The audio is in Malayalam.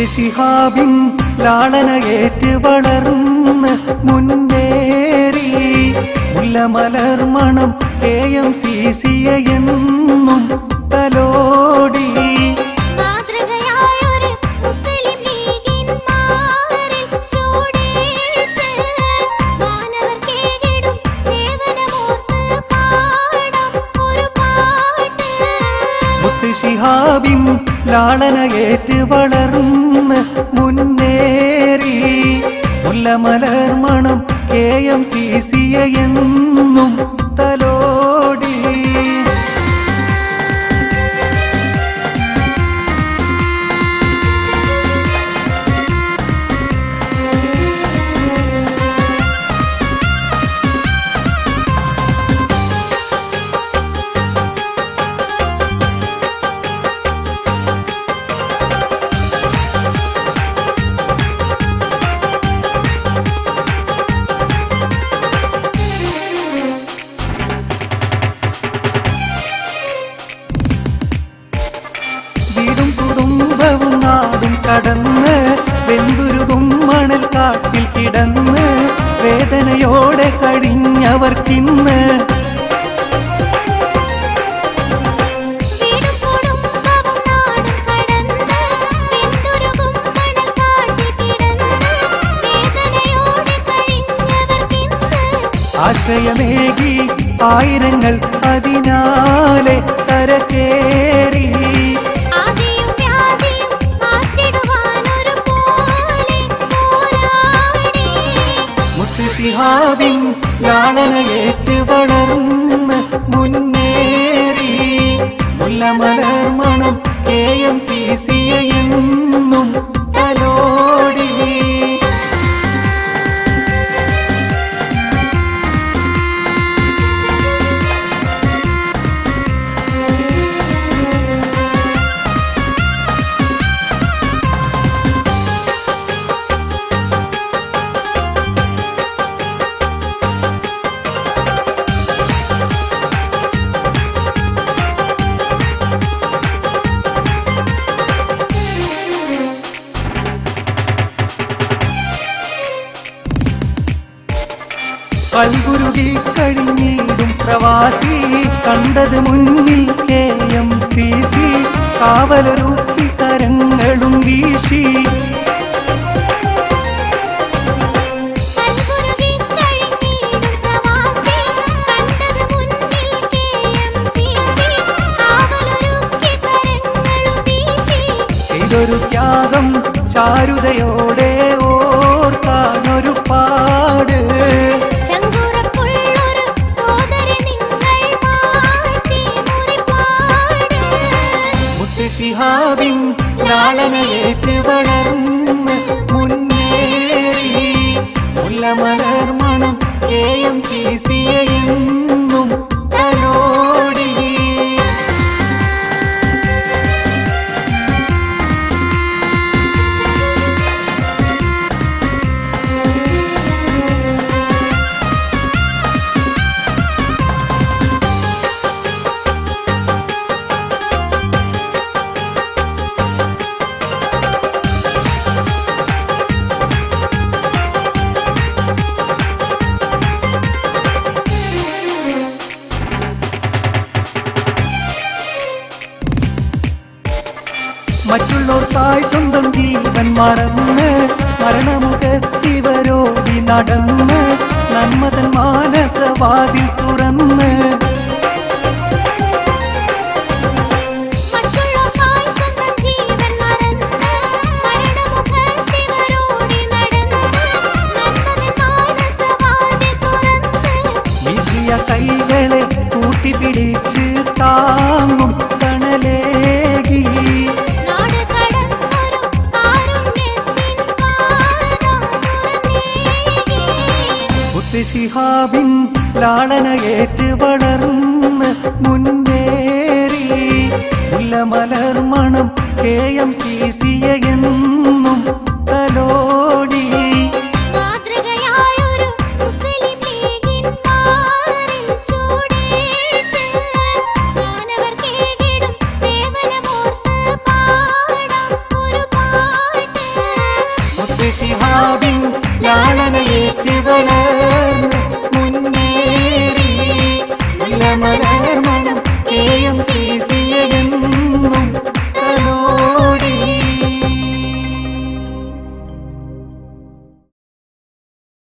മുത്തശിഹാബിൻ ലാളനയേറ്റ് വളർന്ന് മുന്നേറി മുല്ലമലർ മണം കെ എം സി സിയെ എന്നും തലോടി മാതൃകയായൊരു മുസ്ലിം ലീഗിന്മാരിൽ ചൂടേറ്റ് മാനവർക്കേകിടും സേവനമോർത്ത് പാടാം ഒരു പാട്ട് മുത്തശിഹാബിൻ ലാളനയേറ്റ് വളർന്ന് മുന്നേറി മുല്ലമലർ മണം കെ എം സി സിയെ എന്നും തലോടി വീടും കുടുംബവും നാടും കടന്ന് വെന്തുരുകും മണൽ കാട്ടിൽ കിടന്ന് വേദനയോടെ കഴിഞ്ഞവർക്കിന്ന് വീടും കുടുംബവും നാടും കടന്ന് വെന്തുരുകും മണൽക്കാട്ടിൽ കിടന്ന് വേദനയോടെ കഴിഞ്ഞവർക്കിന്ന് ആശ്രയമേകി ആയിരങ്ങൾ അതിനാലെ കരകേറി ആദിയും വ്യാധിയും മാറ്റിടുവാനൊരു പോലെ പോരാടി മുത്തുശിഹാബിൻ ലാളനയേറ്റ് വളർന്ന് മുന്നേറി മുല്ലമലർ മണം കെ എം സി സിയെ എന്നും തലോടി കൽഗുരുകി കഴിഞ്ഞിടും പ്രവാസി കണ്ടത് മുന്നിൽ കെ എം സി സി കാവലൊരുക്കി കരങ്ങളും വീശി കൽകുരുകി കഴിഞ്ഞിടും പ്രവാസി കണ്ടത് മുന്നിൽ കെഎംസിസി കാവലൊരുക്കി കരങ്ങളും വീശി ചെയ്തൊരു ത്യാഗം ചാരുതയോടെ ഓർക്കാനൊരു പാട് ചങ്കുറപ്പുള്ളൊരു സോദരി നിങ്ങൾ മാറ്റി മുറിപ്പാട് മുത്തുശിഹാബിൻ ലാളനയേറ്റ് വളർന്ന് മുന്നേറി മുല്ലമലർ മണം കെ എം സി സിയെ എന്നും തലോടി മറ്റുള്ളവർക്കായി സ്വന്തം ജീവൻ മറന്ന് മരണമുഖത്തിവരോടി നടന്ന് നന്മതൻ മാനസവാതിൽ തുറന്ന് മറ്റുള്ളവർക്കായി സ്വന്തം ജീവൻ മറന്ന് മരണമുഖത്തിവരോടി നടന്ന് നന്മതൻ മാനസവാതിൽ തുറന്ന് വീശിയ കൈകളെ കൂട്ടിപ്പിടിച്ച് താങ്ങും തണലേകി നാട് കടന്നൊരു കാരുണ്യത്തിൻ പാദം തുറന്നേകി മുത്തുശിഹാബിൻ ലാളനയേറ്റ് വളർന്ന് മുന്നേറി മുല്ലമലർ മണം കെ എം സി